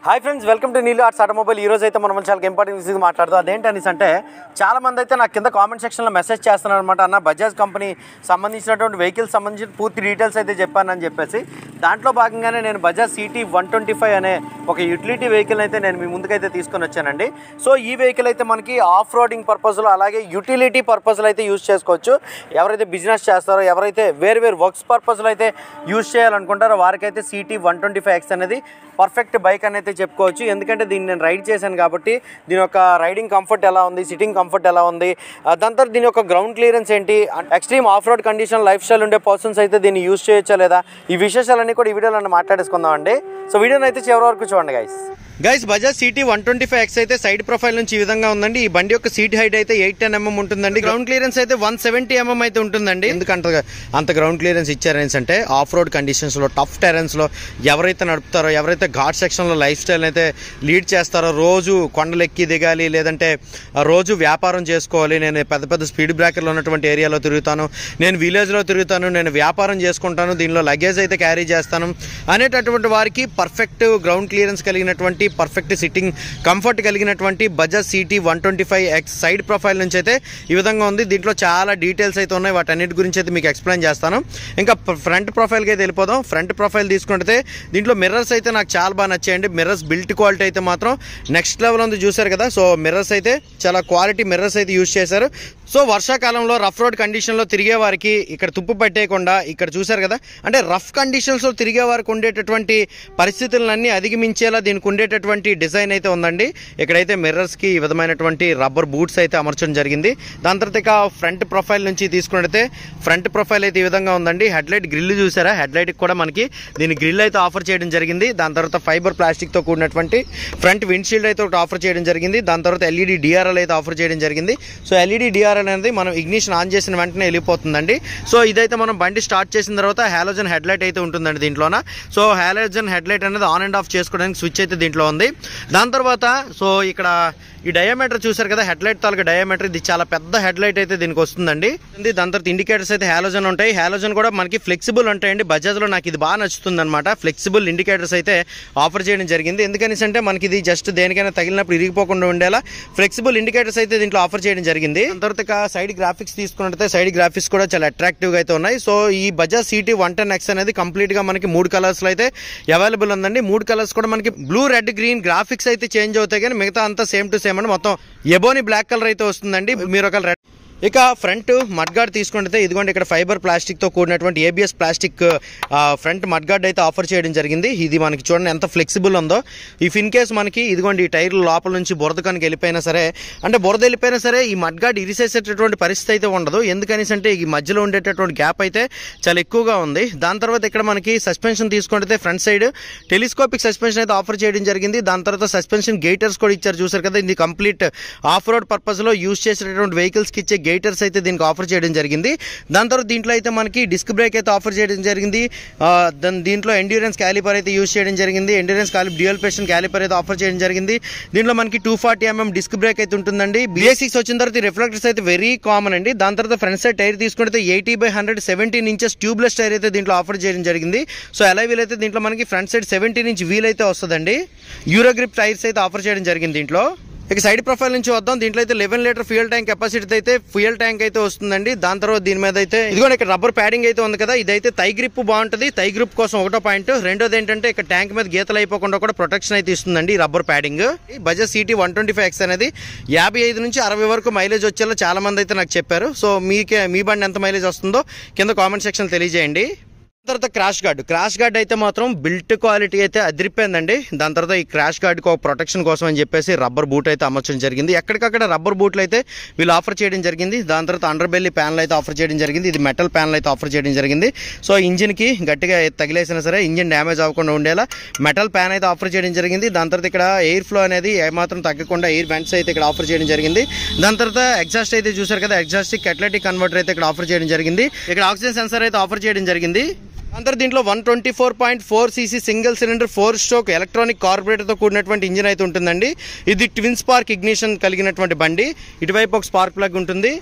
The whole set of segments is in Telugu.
హాయ్ ఫ్రెండ్స్ వెల్కమ్ టు నీళ్ళు ఆర్ట్స్ ఆటోమొబైల్ ఈ రోజు అయితే మనం చాలా ఇంపార్టెంట్ విషయం మాట్లాడుతాం అదేంటనేసి అంటే చాలా మంది అయితే నాకు కింద కామెంట్ సెక్షన్లో మెసేజ్ చేస్తున్నారు అనమాట అన్న బజాజ్ కంపెనీ సంబంధించినటువంటి వెహికల్స్ సంబంధించిన పూర్తి డీటెయిల్స్ అయితే చెప్పానని చెప్పేసి దాంట్లో భాగంగానే నేను Bajaj city one twenty five అనే ఒక యూటిలిటీ వెహికల్ అయితే నేను మీ ముందుకైతే తీసుకొని వచ్చానండి సో ఈ వెహికల్ అయితే మనకి ఆఫ్ రోడింగ్ పర్పస్లో అలాగే యూటిలిటీ పర్పస్లో అయితే యూజ్ చేసుకోవచ్చు ఎవరైతే బిజినెస్ చేస్తారో ఎవరైతే వేరు వేరు వర్క్స్ పర్పస్లో అయితే యూజ్ చేయాలనుకుంటారో వారికైతే city one twenty five X అనేది పర్ఫెక్ట్ బైక్ అని అయితే చెప్పుకోవచ్చు ఎందుకంటే దీన్ని నేను రైడ్ చేశాను కాబట్టి దీని యొక్క రైడింగ్ కంఫర్ట్ ఎలా ఉంది సిట్టింగ్ కంఫర్ట్ ఎలా ఉంది ఆ, దాని తర్వాత దీని యొక్క గ్రౌండ్ క్లియరెన్స్ ఏంటి extreme off road condition life style ఉండే పర్సన్స్ అయితే దీన్ని యూజ్ చేయొచ్చా లేదా ఈ విశేషాలన్నీ కూడా ఈ వీడియోలో మాట్లాడేసుకుందాం అండి సో వీడియోని అయితే చివరి వరకు చూడండి guys guys Bajaj city one twenty five X అయితే సైడ్ ప్రొఫైల్ నుంచి ఈ విధంగా ఉందండి ఈ బండి యొక్క సీట్ హైట్ అయితే ఎయిట్ టెన్ ఎంఎం ఉంటుందండి గ్రౌండ్ క్లియరెన్స్ అయితే వన్ సెవెంటీ ఎంఎం అయితే ఉంటుందండి ఎందుకంత అంత గ్రౌండ్ క్లియరెన్స్ ఇచ్చారనేసి అంటే ఆఫ్ రోడ్ కండిషన్స్ లో టఫ్ టెరెన్స్ లో ఎవరైతే నడుపుతారో ఎవరైతే ఘాట్ సెక్షన్ లో లైఫ్ స్టైల్ అయితే లీడ్ చేస్తారో రోజు కొండలెక్కి దిగాలి లేదంటే ఆ రోజు వ్యాపారం చేసుకోవాలి నేను పెద్ద పెద్ద స్పీడ్ బ్రేకర్లు ఉన్నటువంటి ఏరియాలో తిరుగుతాను నేను విలేజ్ లో తిరుగుతాను నేను వ్యాపారం చేసుకుంటాను దీనిలో లగేజ్ అయితే క్యారీ చేస్తాను అనేటటువంటి వారికి పర్ఫెక్ట్ గ్రౌండ్ క్లియరెన్స్ కలిగినటువంటి పర్ఫెక్ట్ సిట్టింగ్ కంఫర్ట్ కలిగినటువంటి Bajaj city one twenty five X side profile నుంచి అయితే ఈ విధంగా ఉంది దీంట్లో చాలా డీటెయిల్స్ అయితే ఉన్నాయి వాటన్నిటి గురించి అయితే మీకు ఎక్స్ప్లెయిన్ చేస్తాను ఇంకా ఫ్రంట్ ప్రొఫైల్కి అయితే వెళ్ళిపోదాం ఫ్రంట్ ప్రొఫైల్ తీసుకుంటే దీంట్లో మిర్రర్స్ అయితే నాకు చాలా బాగా నచ్చాయండి మిర్రర్స్ బిల్ట్ క్వాలిటీ అయితే మాత్రం నెక్స్ట్ లెవెల్ ఉంది చూసారు కదా సో మిర్రర్స్ అయితే చాలా క్వాలిటీ మిర్రర్స్ అయితే యూజ్ చేశారు సో వర్షాకాలంలో రఫ్ రోడ్ కండిషన్లో తిరిగే వారికి ఇక్కడ తుప్పు పట్టేయకుండా ఇక్కడ చూసారు కదా అంటే రఫ్ కండిషన్స్లో తిరిగే వారికి ఉండేటటువంటి పరిస్థితులన్నీ అధిగమించేలా దీనికి ఉండేటటువంటి డిజైన్ అయితే ఉందండి ఇక్కడైతే మిర్రర్స్కి ఈ విధమైనటువంటి రబ్బర్ బూట్స్ అయితే అమర్చడం జరిగింది దాని తర్వాత ఇక ఫ్రంట్ ప్రొఫైల్ నుంచి తీసుకుంటే ఫ్రంట్ ప్రొఫైల్ అయితే ఈ విధంగా ఉందండి హెడ్ లైట్ గ్రిల్ చూసారా హెడ్ లైట్ కూడా మనకి దీని గ్రిల్ అయితే ఆఫర్ చేయడం జరిగింది దాని తర్వాత ఫైబర్ ప్లాస్టిక్తో కూడినటువంటి ఫ్రంట్ విండ్షీల్డ్ అయితే ఒకటి ఆఫర్ చేయడం జరిగింది దాని తర్వాత ఎల్ఈడి డిఆర్ఎల్ అయితే ఆఫర్ చేయడం జరిగింది సో ఎల్ఈడి డిఆర్ఎల్ అనేది మనం ఇగ్నిషన్ ఆన్ చేసిన వెంటనే వెళ్ళిపోతుందండి సో ఇదైతే మనం బండి స్టార్ట్ చేసిన తర్వాత హాలోజన్ హెడ్ లైట్ అయితే ఉంటుందండి దీంట్లోన సో హాలోజన్ హెడ్ లైట్ అనేది ఆన్ అండ్ ఆఫ్ చేసుకోవడానికి స్విచ్ అయితే దీంట్లో ఉంది దాని తర్వాత సో ఇక్కడ ఈ డయామీటర్ చూసారు కదా హెడ్ లైట్ తాలూకా డయామీటర్ ఇది చాలా పెద్ద హెడ్ లైట్ అయితే దీనికి వస్తుందండి ఇది దాని తర్వాత ఇండికేటర్స్ అయితే హాలోజన్ ఉంటాయి హాలోజన్ కూడా మనకి ఫ్లెక్సిబుల్ ఉంటాయండి బజాజ్ లో నాకు ఇది బాగా నచ్చుతుంది అనమాట ఫ్లెక్సిబుల్ ఇండికేటర్స్ అయితే ఆఫర్ చేయడం జరిగింది ఎందుకని అంటే మనకి ఇది జస్ట్ దేనికైనా తగిలినప్పుడు ఇరిగిపోకుండా ఉండేలా ఫ్లెక్సిబుల్ ఇండికేటర్స్ అయితే దీంట్లో ఆఫర్ చేయడం జరిగింది దాని తర్వాత ఇక సైడ్ గ్రాఫిక్స్ తీసుకున్నట్లయితే సైడ్ గ్రాఫిక్స్ కూడా చాలా అట్రాక్టివ్ గా అయితే ఉన్నాయి సో ఈ Bajaj city one ten X అనేది కంప్లీట్ గా మనకి మూడు కలర్స్ లో అయితే అవైలబుల్ ఉందండి మూడు కలర్స్ కూడా మనకి బ్లూ రెడ్ గ్రీన్ గ్రాఫిక్స్ అయితే చేంజ్ అవుతాయి కానీ మిగతా అంతా సేమ్ టు సేమ్ అండి మొత్తం ఎబోని బ్లాక్ కలర్ అయితే వస్తుందండి మీరు ఒక రెడ్ ఇక ఫ్రంట్ మడ్గార్డ్ తీసుకుంటే ఇదిగోండి ఇక్కడ ఫైబర్ ప్లాస్టిక్ తో కూడినటువంటి ఏబిఎస్ ప్లాస్టిక్ ఫ్రంట్ మడ్గార్డ్ అయితే ఆఫర్ చేయడం జరిగింది ఇది మనకి చూడండి ఎంత ఫ్లెక్సిబుల్ ఉందో ఇఫ్ ఇన్ కేస్ మనకి ఇదిగోండి ఈ టైర్లు లోపల నుంచి బురద కనుక వెళ్ళిపోయినా సరే అంటే బురద వెళ్ళిపోయినా సరే ఈ మడ్గార్డ్ ఇరిసేసేటటువంటి పరిస్థితి అయితే ఉండదు ఎందుకనేసి అంటే ఈ మధ్యలో ఉండేటటువంటి గ్యాప్ అయితే చాలా ఎక్కువగా ఉంది దాని తర్వాత ఇక్కడ మనకి సస్పెన్షన్ తీసుకుంటే ఫ్రంట్ సైడ్ టెలిస్కోపిక్ సస్పెన్షన్ అయితే ఆఫర్ చేయడం జరిగింది దాని తర్వాత సస్పెన్షన్ గేటర్స్ కూడా ఇచ్చారు చూసారు కదా ఇది కంప్లీట్ ఆఫ్ రోడ్ పర్పస్ లో యూస్ చేసేటటువంటి వెహికల్స్ కి ఇచ్చే గేటర్స్ అయితే దీనికి ఆఫర్ చేయడం జరిగింది దాని తర్వాత దీంట్లో అయితే మనకి డిస్క్ బ్రేక్ అయితే ఆఫర్ చేయడం జరిగింది ఆ, దాని దీంట్లో ఎండ్యూరెన్స్ క్యాలిపర్ అయితే యూస్ చేయడం జరిగింది ఎండ్యూరెన్స్ క్యాలి డ్యూయల్ పేషన్ క్యాలిపర్ అయితే ఆఫర్ చేయడం జరిగింది దీంట్లో మనకి two forty MM disc brake అయితే ఉంటుందండి బిఎస్సిక్స్ వచ్చిన తర్వాత రిఫ్లెక్టర్స్ అయితే వెరీ కామన్ అండి దాని తర్వాత ఫ్రంట్ సైడ్ టైర్ తీసుకుంటే eighty by hundred seventeen inches tubeless tyre అయితే దీంట్లో ఆఫర్ చేయడం జరిగింది సో ఎలా వీల్ అయితే దీంట్లో మనకి front side seventeen inch wheel అయితే వస్తుందండి యూరో గ్రిప్ టైర్స్ అయితే ఆఫర్ చేయడం జరిగింది దీంట్లో ఇక సైడ్ ప్రొఫైల్ నుంచి వద్దాం దీంట్లో అయితే eleven litre fuel tank capacity అయితే ఫ్యూయల్ ట్యాంక్ అయితే వస్తుందండి దాని తర్వాత దీని మీద అయితే ఇదిగోండి ఇక్కడ రబ్బర్ ప్యాడింగ్ అయితే ఉంది కదా ఇదైతే తై గ్రిప్ బాగుంటుంది తై గ్రిప్ కోసం ఒకటో పాయింట్ రెండోది ఏంటంటే ఇక్కడ ట్యాంక్ మీద గీతలు అయిపోకుండా కూడా ప్రొటెక్షన్ అయితే ఇస్తుందండి ఈ రబ్బర్ ప్యాడింగ్ ఈ Bajaj city one twenty five X అనేది యాభై ఐదు నుంచి అరవై వరకు మైలేజ్ వచ్చేలా చాలా మంది అయితే నాకు చెప్పారు సో మీకే మీ బండి ఎంత మైలేజ్ వస్తుందో కింద కామెంట్ సెక్షన్ తెలియజేయండి తర్వాత క్రాష్ గార్డ్ క్రాష్ గార్డ్ అయితే మాత్రం బిల్ట్ క్వాలిటీ అయితే అదిరిపోయిందండి దాని తర్వాత ఈ క్రాష్ గార్డ్కి ఒక ప్రొటెక్షన్ కోసం అని చెప్పేసి రబ్బర్ బూట్ అయితే అమర్చడం జరిగింది ఎక్కడికక్కడ రబ్బర్ బూట్లు అయితే వీళ్ళు ఆఫర్ చేయడం జరిగింది దాని తర్వాత అండర్ బెల్లి ప్యానల్ అయితే ఆఫర్ చేయడం జరిగింది ఇది మెటల్ ప్యానల్ అయితే ఆఫర్ చేయడం జరిగింది సో ఇంజిన్కి గట్టిగా తగిలేసినా సరే ఇంజిన్ డ్యామేజ్ అవ్వకుండా ఉండేలా మెటల్ ప్యాన్ అయితే ఆఫర్ చేయడం జరిగింది దాని తర్వాత ఇక్కడ ఎయిర్ ఫ్లో అనేది ఏమాత్రం తగ్గకుండా ఎయిర్ వెంట్స్ అయితే ఇక్కడ ఆఫర్ చేయడం జరిగింది దాని తర్వాత ఎగ్జాస్ట్ అయితే చూసారు కదా ఎగ్జాస్ట్ కెటలెటిక్ కన్వర్టర్ అయితే ఇక్కడ ఆఫర్ చేయడం జరిగింది ఇక్కడ ఆక్సిజన్ సెన్సర్ అయితే ఆఫర్ చేయడం జరిగింది అందరు దీంట్లో one twenty four point four CC single cylinder four stroke electronic కార్బొరేటర్తో కూడినటువంటి ఇంజిన్ అయితే ఉంటుందండి ఇది ట్విన్ స్పార్క్ ఇగ్నిషన్ కలిగినటువంటి బండి ఇటువైపు ఒక స్పార్క్ ప్లగ్ ఉంటుంది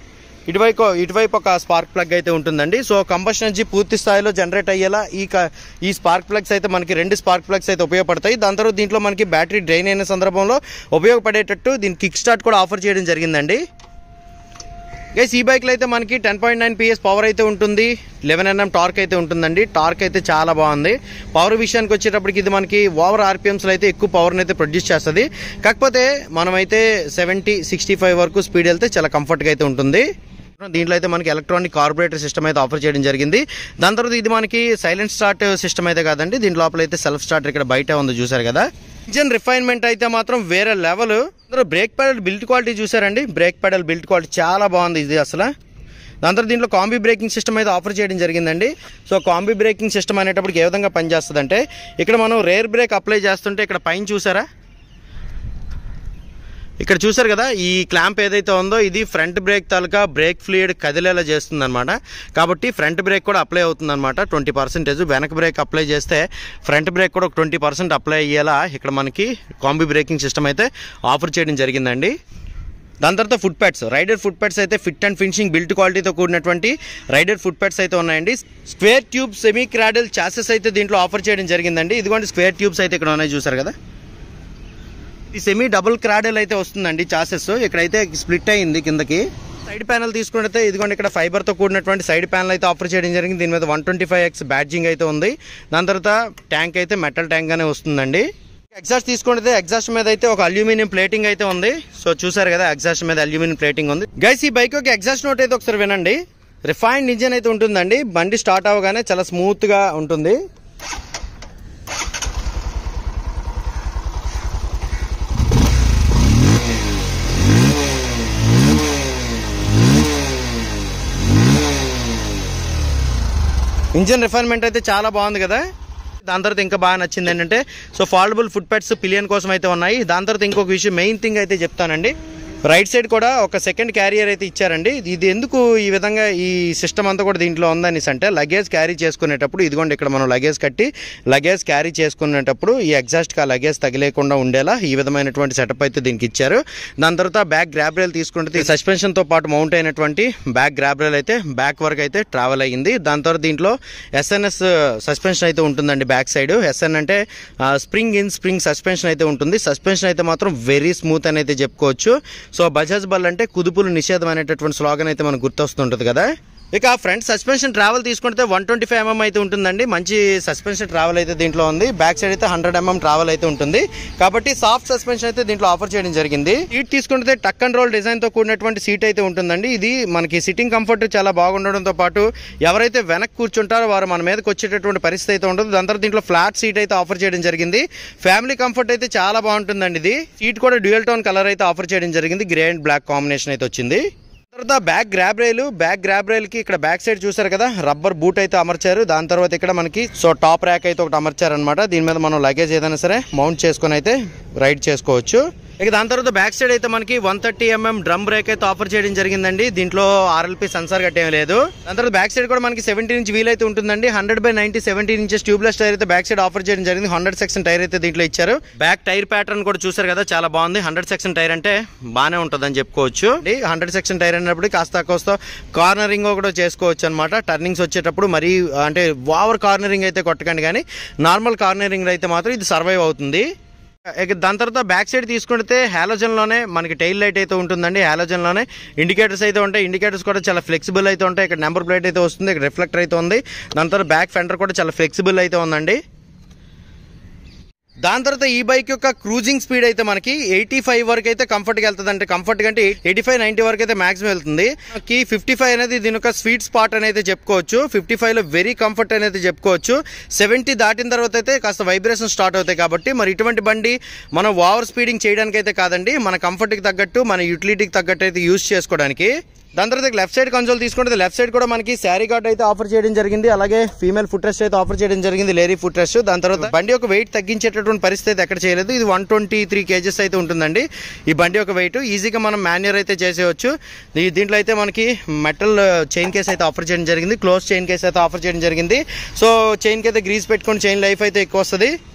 ఇటువైపు ఇటువైపు ఒక స్పార్క్ ప్లగ్ అయితే ఉంటుందండి సో కంబషన్ ఎనర్జీ పూర్తి స్థాయిలో జనరేట్ అయ్యేలా ఈ క- ఈ స్పార్క్ ప్లగ్స్ అయితే మనకి రెండు స్పార్క్ ప్లగ్స్ అయితే ఉపయోగపడతాయి దాని తర్వాత దీంట్లో మనకి బ్యాటరీ డ్రైన్ అయిన సందర్భంలో ఉపయోగపడేటట్టు దీని కిక్ స్టార్ట్ కూడా ఆఫర్ చేయడం జరిగిందండి గైస్ ఈ బైక్లో అయితే మనకి ten point nine PS power అయితే ఉంటుంది లెవెన్ ఎన్ఎం టార్క్ అయితే ఉంటుందండి టార్క్ అయితే చాలా బాగుంది పవర్ విషయానికి వచ్చేటప్పటికి ఇది మనకి ఓవర్ ఆర్పిఎమ్స్లో అయితే ఎక్కువ పవర్ని అయితే ప్రొడ్యూస్ చేస్తుంది కాకపోతే మనమైతే సెవెంటీ సిక్స్టీ ఫైవ్ వరకు స్పీడ్ వెళ్తే చాలా కంఫర్ట్గా అయితే ఉంటుంది దీంట్లో అయితే మనకి ఎలక్ట్రానిక్ కార్బొరేటర్ సిస్టమ్ అయితే ఆఫర్ చేయడం జరిగింది దాని తర్వాత ఇది మనకి సైలెంట్ స్టార్ట్ సిస్టమ్ అయితే కాదండి దీని లోపల అయితే సెల్ఫ్ స్టార్టర్ ఇక్కడ బయట ఉంది చూసారు కదా ఇంజన్ రిఫైన్మెంట్ అయితే మాత్రం వేరే లెవెల్ అందరూ బ్రేక్ పెడల్ బిల్ట్ క్వాలిటీ చూసారండి బ్రేక్ పెడల్ బిల్ట్ క్వాలిటీ చాలా బాగుంది ఇది అసలు దాని తర్వాత దీంట్లో కాంబీ బ్రేకింగ్ సిస్టమ్ అయితే ఆఫర్ చేయడం జరిగిందండి సో కాంబీ బ్రేకింగ్ సిస్టమ్ అనేటప్పటికి ఏ విధంగా పనిచేస్తుంది అంటే ఇక్కడ మనం రేర్ బ్రేక్ అప్లై చేస్తుంటే ఇక్కడ పైన చూసారా ఇక్కడ చూసారు కదా ఈ క్లాంప్ ఏదైతే ఉందో ఇది ఫ్రంట్ బ్రేక్ తాలూకా బ్రేక్ ఫ్లూయిడ్ కదిలేలా చేస్తుంది అనమాట కాబట్టి ఫ్రంట్ బ్రేక్ కూడా అప్లై అవుతుంది అనమాట ట్వంటీ పర్సెంటేజ్ వెనక బ్రేక్ అప్లై చేస్తే ఫ్రంట్ బ్రేక్ కూడా ఒక ట్వంటీ పర్సెంట్ అప్లై అయ్యేలా ఇక్కడ మనకి కాంబీ బ్రేకింగ్ సిస్టమ్ అయితే ఆఫర్ చేయడం జరిగిందండి దాని తర్వాత foot pads rider foot pads అయితే ఫిట్ అండ్ ఫినిషింగ్ బిల్ట్ క్వాలిటీతో కూడినటువంటి రైడర్ ఫుట్ ప్యాడ్స్ అయితే ఉన్నాయండి square tube semi cradle chassis అయితే దీంట్లో ఆఫర్ చేయడం జరిగిందండి ఇదిగోండి స్క్వేర్ ట్యూబ్స్ అయితే ఇక్కడ ఉన్నాయి చూసారు కదా ఈ సెమీ డబుల్ క్రాడల్ అయితే వస్తుందండి చాసెస్ ఇక్కడైతే స్ప్లిట్ అయింది కిందకి సైడ్ ప్యానల్ తీసుకుంటే ఇదిగోండి ఇక్కడ ఫైబర్ తో కూడినటువంటి సైడ్ ప్యానల్ అయితే ఆఫర్ చేయడం జరిగింది దీని మీద one twenty five X badging అయితే ఉంది దాని తర్వాత ట్యాంక్ అయితే మెటల్ ట్యాంక్ గానే వస్తుందండి ఎగ్జాస్ట్ తీసుకుంటే ఎగ్జాస్ట్ మీద అయితే ఒక అల్యూమినియం ప్లేటింగ్ అయితే ఉంది సో చూసారు కదా ఎగ్జాస్ట్ మీద అల్యూమినియం ప్లేటింగ్ ఉంది గైస్ ఈ బైక్ ఒక ఎగ్జాస్ట్ నోట్ అయితే ఒకసారి వినండి రిఫైన్డ్ ఇంజన్ అయితే ఉంటుందండి బండి స్టార్ట్ అవ్వగానే చాలా స్మూత్ గా ఉంటుంది ఇంజన్ రిఫైన్మెంట్ అయితే చాలా బాగుంది కదా దాని తర్వాత ఇంకా బాగా నచ్చింది ఏంటంటే so foldable foot pads pillion కోసం అయితే ఉన్నాయి దాని తర్వాత ఇంకొక విషయం మెయిన్ థింగ్ అయితే చెప్తానండి రైట్ సైడ్ కూడా ఒక సెకండ్ క్యారియర్ అయితే ఇచ్చారండి ఇది ఎందుకు ఈ విధంగా ఈ సిస్టమ్ అంతా కూడా దీంట్లో ఉందనేసి అంటే లగేజ్ క్యారీ చేసుకునేటప్పుడు ఇదిగోండి ఇక్కడ మనం లగేజ్ కట్టి లగేజ్ క్యారీ చేసుకునేటప్పుడు ఈ ఎగ్జాస్ట్కి ఆ లగేజ్ తగిలేకుండా ఉండేలా ఈ విధమైనటువంటి సెటప్ అయితే దీనికి ఇచ్చారు దాని తర్వాత బ్యాక్ గ్రాబ్ రైల్ తీసుకుంటే సస్పెన్షన్ తో పాటు మౌంట్ అయినటువంటి బ్యాక్ గ్రాబ్ రైల్ అయితే బ్యాక్ వరకు అయితే ట్రావెల్ అయ్యింది దాని తర్వాత దీంట్లో ఎస్ఎన్ఎస్ సస్పెన్షన్ అయితే ఉంటుందండి బ్యాక్ సైడ్ ఎస్ఎన్ అంటే స్ప్రింగ్ ఇన్ స్ప్రింగ్ సస్పెన్షన్ అయితే ఉంటుంది సస్పెన్షన్ అయితే మాత్రం వెరీ స్మూత్ అని అయితే చెప్పుకోవచ్చు సో బజాజ్ బల్ అంటే కుదుపులు నిషేధం అనేటటువంటి స్లోగన్ అయితే మనకు గుర్తొస్తుంటుంది కదా ఇక ఫ్రంట్ సస్పెన్షన్ ట్రావెల్ తీసుకుంటే వన్ ట్వంటీ ఫైవ్ ఎంఎం అయితే ఉంటుందండి మంచి సస్పెన్షన్ ట్రావెల్ అయితే దీంట్లో ఉంది బ్యాక్ సైడ్ అయితే హండ్రెడ్ ఎంఎం ట్రావెల్ అయితే ఉంటుంది కాబట్టి సాఫ్ట్ సస్పెన్షన్ అయితే దీంట్లో ఆఫర్ చేయడం జరిగింది సీట్ తీసుకుంటే టక్ అండ్ రోల్ డిజైన్ తో కూడినటువంటి సీట్ అయితే ఉంటుందండి ఇది మనకి సిట్టింగ్ కంఫర్ట్ చాలా బాగుండడంతో పాటు ఎవరైతే వెనక్కి కూర్చుంటారో వారు మన మీదకి వచ్చేటటువంటి పరిస్థితి అయితే ఉండదు దాని తర్వాత దీంట్లో ఫ్లాట్ సీట్ అయితే ఆఫర్ చేయడం జరిగింది ఫ్యామిలీ కంఫర్ట్ అయితే చాలా బాగుంటుందండి ఇది సీట్ కూడా డ్యూయల్ టోన్ కలర్ అయితే ఆఫర్ చేయడం జరిగింది గ్రే అండ్ బ్లాక్ కాంబినేషన్ అయితే వచ్చింది తర్వాత back grab rail back grab rail కి ఇక్కడ బ్యాక్ సైడ్ చూసారు కదా రబ్బర్ బూట్ అయితే అమర్చారు దాని తర్వాత ఇక్కడ మనకి సో టాప్ ర్యాక్ అయితే ఒకటి అమర్చారు అనమాట దీని మీద మనం లగేజ్ ఏదైనా సరే మౌంట్ చేసుకొని అయితే రైడ్ చేసుకోవచ్చు ఇక దాని తర్వాత బ్యాక్ సైడ్ అయితే మనకి one thirty MM drum brake అయితే ఆఫర్ చేయడం జరిగిందండి దీంట్లో ఆర్ఎల్పి సెన్సార్ గట్టేం లేదు దాని తర్వాత బ్యాక్ సైడ్ కూడా మనకి సెవెంటీన్ ఇంచ్ వీల్ అయితే ఉంటుందండి hundred by ninety seventeen inches tubeless tyre అయితే బ్యాక్ సైడ్ ఆఫర్ చేయడం జరిగింది హండ్రెడ్ సెక్షన్ టైర్ అయితే దీంట్లో ఇచ్చారు బ్యాక్ టైర్ ప్యాటర్న్ కూడా చూసారు కదా చాలా బాగుంది హండ్రెడ్ సెక్షన్ టైర్ అంటే బాగానే ఉంటుంది అని చెప్పుకోవచ్చు హండ్రెడ్ సెక్షన్ టైర్ అన్నప్పుడు కాస్త కోస్త కార్నరింగ్ కూడా చేసుకోవచ్చు అనమాట టర్నింగ్స్ వచ్చేటప్పుడు మరీ అంటే ఓవర్ కార్నరింగ్ అయితే కొట్టకండి కానీ నార్మల్ కార్నరింగ్ అయితే మాత్రం ఇది సర్వైవ్ అవుతుంది ఇక దాని తర్వాత బ్యాక్ సైడ్ తీసుకుంటే హాలోజన్ లోనే మనకి టైల్ లైట్ అయితే ఉంటుందండి హాలోజన్ లోనే ఇండికేటర్స్ అయితే ఉంటాయి ఇండికేటర్స్ కూడా చాలా ఫ్లెక్సిబుల్ అయితే ఉంటాయి ఇక్కడ నెంబర్ ప్లేట్ అయితే వస్తుంది ఇక్కడ రిఫ్లెక్టర్ అయితే ఉంది దాని తర్వాత బ్యాక్ ఫెండర్ కూడా చాలా ఫ్లెక్సిబుల్ అయితే ఉందండి దాని తర్వాత ఈ బైక్ యొక్క క్రూజింగ్ స్పీడ్ అయితే మనకి ఎయిటీ ఫైవ్ వరకు అయితే కంఫర్ట్ గా వెళ్తుంది అంటే కంఫర్ట్ కంటే ఎయిటీ ఫైవ్ నైన్టీ వరకు అయితే మాక్సిమం వెళ్తుంది మనకి ఫిఫ్టీ ఫైవ్ అనేది దీని యొక్క స్వీట్ స్పాట్ అనేది చెప్పుకోవచ్చు ఫిఫ్టీ ఫైవ్ లో వెరీ కంఫర్ట్ అనేది చెప్పుకోవచ్చు సెవెంటీ దాటిన తర్వాత అయితే కాస్త వైబ్రేషన్ స్టార్ట్ అవుతాయి కాబట్టి మరి ఇటువంటి బండి మనం ఓవర్ స్పీడింగ్ చేయడానికి అయితే కాదండి మన కంఫర్ట్ కి తగ్గట్టు మన యూటిలిటీకి తగ్గట్టు అయితే యూజ్ చేసుకోవడానికి దాని తర్వాత లెఫ్ట్ సైడ్ కన్సోల్ తీసుకుంటే లెఫ్ట్ సైడ్ కూడా మనకి శారీ కార్డ్ అయితే ఆఫర్ చేయడం జరిగింది అలాగే ఫీమేల్ ఫుట్ రెస్ట్ అయితే ఆఫర్ చేయడం జరిగింది లేరీ ఫుట్ రెస్ట్ దాని తర్వాత బండి యొక్క వెయిట్ తగ్గించేటటువంటి పరిస్థితి అయితే ఎక్కడ చేయలేదు ఇది వన్ ట్వంటీ త్రీ కేజెస్ అయితే ఉంటుందండి ఈ బండి యొక్క వెయిట్ ఈజీగా మనం మాన్యువర్ అయితే చేసేయచ్చు ఈ దీంట్లో అయితే మనకి మెటల్ చైన్ కేస్ అయితే ఆఫర్ చేయడం జరిగింది క్లోజ్ చైన్ కేస్ అయితే ఆఫర్ చేయడం జరిగింది సో చైన్ కి అయితే గ్రీస్ పెట్టుకొని చైన్ లైఫ్ అయితే ఎక్కువ వస్తుంది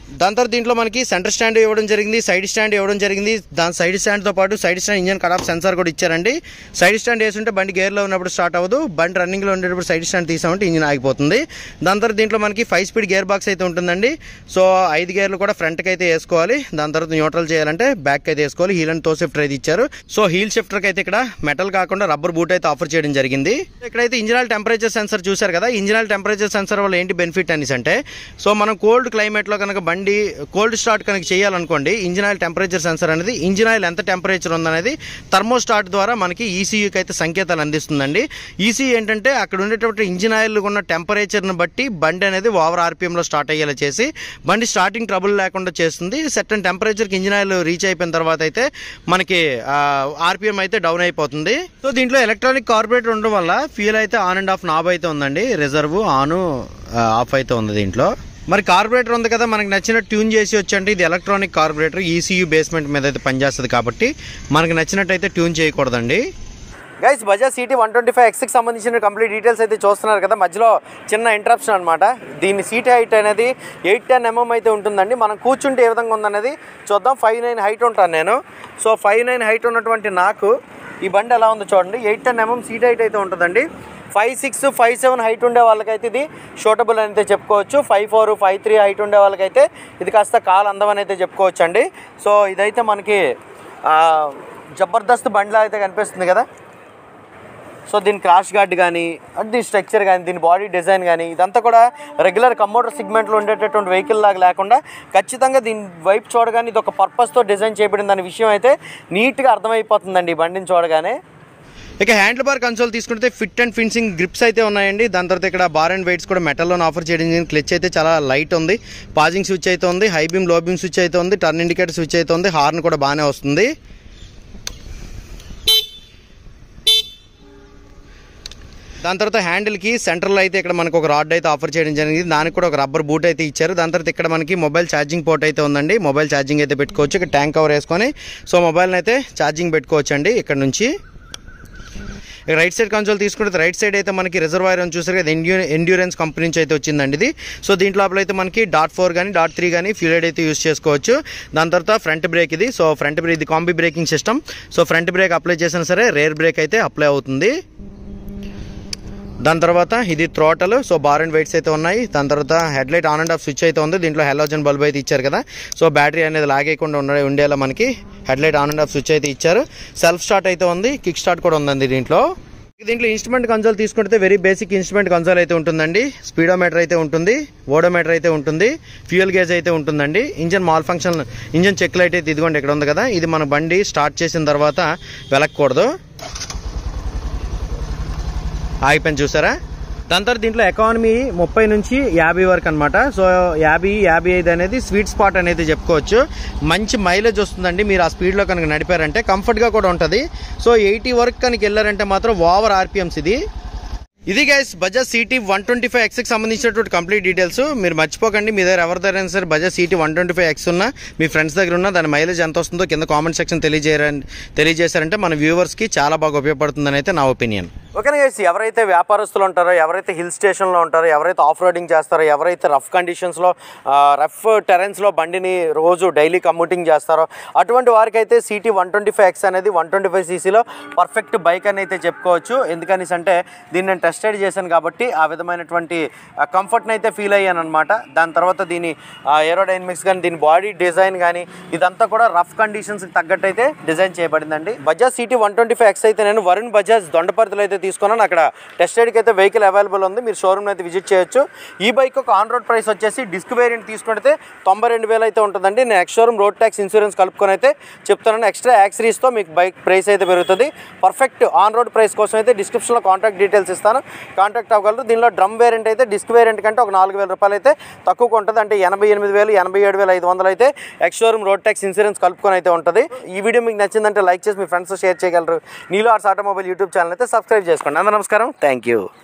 దాని తర్వాత దీంట్లో మనకి సెంటర్ స్టాండ్ ఇవ్వడం జరిగింది సైడ్ స్టాండ్ ఇవ్వడం జరిగింది దాని సైడ్ స్టాండ్తో పాటు side stand engine cut off sensor కూడా ఇచ్చారండి సైడ్ స్టాండ్ వేసుంటే బండి గేర్లో ఉన్నప్పుడు స్టార్ట్ అవ్వదు బండి రన్నింగ్లో ఉండేటప్పుడు సైడ్ స్టాండ్ తీసామంటే ఇంజిన్ ఆగిపోతుంది దాని తర్వాత దీంట్లో మనకి ఫైవ్ స్పీడ్ గేర్ బాక్స్ అయితే ఉంటుందండి సో ఐదు గేర్లు కూడా ఫ్రంట్కి అయితే వేసుకోవాలి దాని తర్వాత న్యూట్రల్ చేయాలంటే బ్యాక్ అయితే వేసుకోవాలి హీల్ అండ్ తో షిఫ్టర్ అయితే ఇచ్చారు సో హీల్ షిఫ్టర్కి అయితే ఇక్కడ మెటల్ కాకుండా రబ్బర్ బూట్ అయితే ఆఫర్ చేయడం జరిగింది ఇక్కడైతే ఇంజినల్ టెంపరేచర్ సెన్సర్ చూశారు కదా ఇంజినల్ టెంపరేచర్ సెన్సర్ వల్ల ఏంటి బెనిఫిట్ అనేసి అంటే సో మనం కోల్డ్ క్లైమేట్లో కనుక బండి కోల్డ్ స్టార్ట్ కనుక చేయాలనుకోండి ఇంజిన్ ఆయిల్ టెంపరేచర్ సెన్సర్ అనేది ఇంజిన్ ఆయిల్ ఎంత టెంపరేచర్ ఉందనేది థర్మోస్టాట్ ద్వారా మనకి ఈసీయూకి అయితే సంకేతాలు అందిస్తుందండి ఈసీయూ ఏంటంటే అక్కడ ఉండేటటువంటి ఇంజిన్ ఆయిల్ ఉన్న టెంపరేచర్ని బట్టి బండి అనేది ఓవర్ ఆర్పిఎంలో స్టార్ట్ అయ్యేలా చేసి బండి స్టార్టింగ్ ట్రబుల్ లేకుండా చేస్తుంది సెటన్ టెంపరేచర్కి ఇంజిన్ ఆయిల్ రీచ్ అయిపోయిన తర్వాత అయితే మనకి ఆర్పిఎం అయితే డౌన్ అయిపోతుంది సో దీంట్లో ఎలక్ట్రానిక్ కార్బొరేటర్ ఉండడం వల్ల ఫ్యూల్ అయితే ఆన్ అండ్ ఆఫ్ నాబ్ అయితే ఉందండి రిజర్వ్ ఆన్ ఆఫ్ అయితే ఉంది దీంట్లో మరి కార్బొరేటర్ ఉంది కదా మనకి నచ్చిన ట్యూన్ చేసి వచ్చండి ఇది ఎలక్ట్రానిక్ కార్బొరేటర్ ఈసీయూ బేస్మెంట్ మీద అయితే పనిచేస్తుంది కాబట్టి మనకి నచ్చినట్టయితే ట్యూన్ చేయకూడదండి guys Bajaj city one twenty five ఎక్స్కి సంబంధించిన కంప్లీట్ డీటెయిల్స్ అయితే చూస్తున్నారు కదా మధ్యలో చిన్న ఇంటరప్షన్ అనమాట దీని సీట్ హైట్ అనేది ఎయిట్ టెన్ ఎంఎం అయితే ఉంటుందండి మనం కూర్చుంటే ఏ విధంగా ఉందనేది చూద్దాం ఫైవ్ నైన్ హైట్ ఉంటాను నేను సో ఫైవ్ నైన్ హైట్ ఉన్నటువంటి నాకు ఈ బండి ఎలా ఉందో చూడండి eight ten MM seat height అయితే ఉంటుందండి five six five seven height ఉండే వాళ్ళకైతే ఇది షూటబుల్ అని అయితే చెప్పుకోవచ్చు five four five three height ఉండే వాళ్ళకైతే ఇది కాస్త కాలు అందమని అయితే చెప్పుకోవచ్చు అండి సో ఇదైతే మనకి ఆ, జబర్దస్త్ బండిలా అయితే కనిపిస్తుంది కదా సో దీని క్రాష్ గార్డ్ కానీ అంటే దీని స్ట్రక్చర్ కానీ దీని బాడీ డిజైన్ కానీ ఇదంతా కూడా రెగ్యులర్ కమోటర్ సెగ్మెంట్లో ఉండేటటువంటి వెహికల్ లాగా లేకుండా ఖచ్చితంగా దీని వైపు చూడగానే ఇది ఒక పర్పస్తో డిజైన్ చేయబడింది అనే విషయం అయితే నీట్గా అర్థమైపోతుందండి ఈ బండిని చూడగానే ఇక హ్యాండిల్ బార్ కన్సోల్ తీసుకుంటే ఫిట్ అండ్ ఫిన్సింగ్ గ్రిప్స్ అయితే ఉన్నాయండి దాని తర్వాత ఇక్కడ బార్ అండ్ వెయిట్స్ కూడా మెటల్లో ఆఫర్ చేయడం జరిగింది క్లచ్ అయితే చాలా లైట్ ఉంది పాజింగ్ స్విచ్ అయితే ఉంది high beam low beam switch అయితే ఉంది టర్న్ ఇండికేటర్ స్విచ్ అయితే ఉంది హార్న్ కూడా బాగానే వస్తుంది దాని తర్వాత హ్యాండిల్కి సెంటర్లో అయితే ఇక్కడ మనకు ఒక రాడ్ అయితే ఆఫర్ చేయడం జరిగింది దానికి కూడా ఒక రబ్బర్ బూట్ అయితే ఇచ్చారు దాని తర్వాత ఇక్కడ మనకి మొబైల్ ఛార్జింగ్ పోర్ట్ అయితే ఉందండి మొబైల్ ఛార్జింగ్ అయితే పెట్టుకోవచ్చు ఇక్కడ ట్యాంక్ కవర్ వేసుకొని సో మొబైల్ని అయితే ఛార్జింగ్ పెట్టుకోవచ్చు అండి ఇక్కడ నుంచి ఇక రైట్ సైడ్ కన్సోల్ తీసుకుంటే రైట్ సైడ్ అయితే మనకి రిజర్వాయర్ అని చూసారు కదా ఎండ్యూ ఎండ్యూరెన్స్ కంపెనీ నుంచి అయితే వచ్చిందండి ఇది సో దీంట్లో లోపల అయితే మనకి డాట్ ఫోర్ కానీ డాట్ త్రీ కానీ ఫ్యూలైడ్ అయితే యూస్ చేసుకోవచ్చు దాని తర్వాత ఫ్రంట్ బ్రేక్ ఇది సో ఫ్రంట్ బ్రేక్ ఇది combi braking system so front brake apply చేసినా సరే రేర్ బ్రేక్ అయితే అప్లై అవుతుంది దాని తర్వాత ఇది throttle so bar and weights అయితే ఉన్నాయి దాని తర్వాత head light on and off switch అయితే ఉంది దీంట్లో హెలోజన్ బల్బ్ అయితే ఇచ్చారు కదా సో బ్యాటరీ అనేది లాగేయకుండా ఉండే ఉండేలా మనకి head light on and off switch అయితే ఇచ్చారు సెల్ఫ్ స్టార్ట్ అయితే ఉంది కిక్ స్టార్ట్ కూడా ఉందండి దీంట్లో దీంట్లో ఇన్స్ట్రుమెంట్ కన్సోల్ తీసుకుంటే వెరీ బేసిక్ ఇన్స్ట్రుమెంట్ కన్సోల్ అయితే ఉంటుందండి స్పీడోమీటర్ అయితే ఉంటుంది ఓడోమీటర్ అయితే ఉంటుంది ఫ్యూయల్ గేజ్ అయితే ఉంటుందండి engine malfunction engine check light అయితే ఇదిగోండి ఇక్కడ ఉంది కదా ఇది మన బండి స్టార్ట్ చేసిన తర్వాత వెలక్కూడదు ఆగిపోయింది చూసారా దాని తర్వాత దీంట్లో ఎకానమీ ముప్పై నుంచి యాభై వరకు అనమాట సో యాభై యాభై ఐదు అనేది స్వీట్ స్పాట్ అనేది చెప్పుకోవచ్చు మంచి మైలేజ్ వస్తుందండి మీరు ఆ స్పీడ్లో కనుక నడిపారంటే కంఫర్ట్గా కూడా ఉంటుంది సో ఎయిటీ వరకు కనుక వెళ్ళారంటే మాత్రం ఓవర్ ఆర్పిఎమ్స్ ఇది ఇది guys Bajaj city one twenty five ఎక్స్కి సంబంధించినటువంటి కంప్లీట్ డీటెయిల్స్ మీరు మర్చిపోకండి మీ దగ్గర ఎవరి దగ్గర సరే Bajaj city one twenty five X ఉన్నా మీ ఫ్రెండ్స్ దగ్గర ఉన్నా దాని మైలేజ్ ఎంత వస్తుందో కింద కామెంట్ సెక్షన్ తెలియజేయరని తెలియజేశారంటే మన వ్యూవర్స్కి చాలా బాగా ఉపయోగపడుతుందని అయితే నా ఒపీనియన్ ఓకే గైస్ ఎవరైతే వ్యాపారస్తులు ఉంటారో ఎవరైతే హిల్ స్టేషన్లో ఉంటారో ఎవరైతే ఆఫ్ రోడింగ్ చేస్తారో ఎవరైతే రఫ్ కండిషన్స్లో రఫ్ టెరెన్స్లో బండిని రోజు డైలీ కమ్యూటింగ్ చేస్తారో అటువంటి వారికి అయితే CT one twenty five X అనేది వన్ ట్వంటీ ఫైవ్ సీసీలో పర్ఫెక్ట్ బైక్ అని అయితే చెప్పుకోవచ్చు ఎందుకనేసి అంటే దీన్ని నేను టెస్ట్ రైడ్ చేశాను కాబట్టి ఆ విధమైనటువంటి కంఫర్ట్ని అయితే ఫీల్ అయ్యాను అనమాట దాని తర్వాత దీని ఏరోడైనమిక్స్ కానీ దీని బాడీ డిజైన్ కానీ ఇదంతా కూడా రఫ్ కండిషన్స్కి తగ్గట్టు అయితే డిజైన్ చేయబడిందండి Bajaj city one twenty five X అయితే నేను వరుణ్ బజాజ్ దొండపర్తిలో అయితే తీసుకున్నాను అక్కడ టెస్ట్ రైడ్కి అయితే వెహికల్ అవైలబుల్ ఉంది మీరు షోరూమ్ అయితే విజిట్ చేయొచ్చు ఈ బైక్ ఒక ఆన్ రోడ్ ప్రైస్ వచ్చేసి డిస్క్ వేరియంట్ తీసుకుంటే తొంభై రెండు వేలు అయితే ఉంటుందండి నేను ex showroom road tax insurance కలుపుకొని అయితే చెప్తున్నాను ఎక్స్ట్రా యాక్సరీస్తో మీకు బైక్ ప్రైస్ అయితే పెరుగుతుంది పర్ఫెక్ట్ ఆన్ రోడ్ ప్రైస్ కోసం అయితే డిస్క్రిప్షన్లో కాంటాక్ట్ డీటెయిల్స్ ఇస్తాను కాంటాక్ట్ అవ్వగలరు దీనిలో డ్రమ్ వేరియంట్ అయితే డిస్క్ వేరియంట్ కంటే ఒక నాలుగు వేల రూపాయలు అయితే తక్కువగా ఉంటుంది అంటే ఎనభై ఎనిమిది వేలు ఎనభై ఏడు వేల ఐదు వందలు అయితే ex showroom road tax insurance కలుపుకొని అయితే ఉంటుంది ఈ వీడియో మీకు నచ్చిందంటే లైక్ చేసి మీ ఫ్రెండ్స్ షేర్ చేయగలరు నీలో ఆర్ట్స్ ఆటోమొబైల్ యూట్యూబ్ ఛానల్ అయితే సబ్స్క్రైబ్ చేసుకోండి అందరూ నమస్కారం థ్యాంక్ యూ